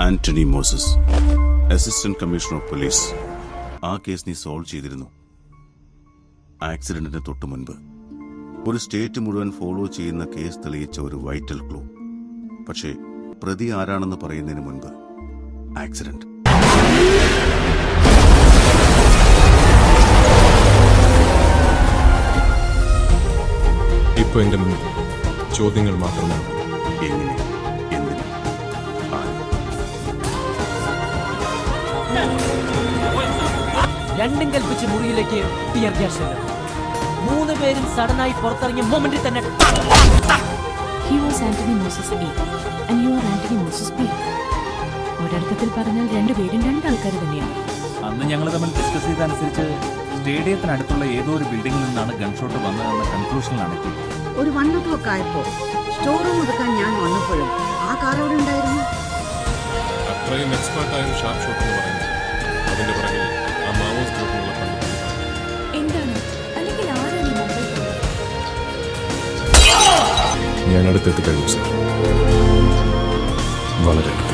Antony Moses assistant commissioner of police ആ case നീ solve ചെയ്തിരുന്നു ആക്സിഡന്റിന് തൊട്ടു മുൻപ് ഒരു സ്റ്റേറ്റ് മുഴുവൻ ഫോളോ ചെയ്യുന്ന കേസ് തെളിയിച്ച ഒരു വൈറ്റൽ ക്ലൂ പക്ഷേ പ്രതി ആരാണെന്ന് പറയുന്നതിന് മുൻപ് ആക്സിഡന്റ് ഇപ്പൊ എന്റെ മുന്നിൽ ചോദ്യങ്ങൾ മാത്രമാണ് എങ്ങനെ എന്തിന് ആര് രണ്ടും കൽപ്പിച്ച് മുറിയിലേക്ക് ടിയർ ഗ്യാസ് ഇടും. മൂന്ന് പേരും സഡനായി പുറത്തിറങ്ങിയ മൊമെന്റിൽ തന്നെ He was Anthony Moses A. and you are Anthony Moses B. ഒരർത്ഥത്തിൽ പറഞ്ഞാൽ രണ്ടുപേരും രണ്ടാൾക്കാർ തന്നെയാണ് അന്ന് ഞങ്ങൾ തമ്മിൽ ഡിസ്കസ് ചെയ്തതനുസരിച്ച് സ്റ്റേഡിയത്തിനടുത്തുള്ള ഏതോ ഒരു ബിൽഡിംഗിൽ നിന്നാണ് ഗൺഷോട്ട് വന്നതെന്ന കൺക്ലൂഷനിലാണ് എത്തിയത് ഒരു വൺ ഓ ക്ലോക്ക് ആയപ്പോ സ്റ്റോർ റൂം എടുക്കാൻ ഞാൻ വന്നപ്പോഴും ആ കാർ അവിടെ ഉണ്ടായിരുന്നു അത്രയും എക്സ്പേർട്ടായ ഒരു ഷാർപ്പ് ഷോട്ട് എന്ന് പറയുന്നത് അതിന്റെ പുറകിൽ ആ മാവോസ് ഗ്രൂപ്പിനുള്ള കണ്ടുപിടിച്ചതാണ് എന്താണ് അല്ലെങ്കിൽ ആരാണ് ഈ മുംബൈ പോയത്? ഞാൻ അടുത്തെത്തി കഴിഞ്ഞു സർ വളരെ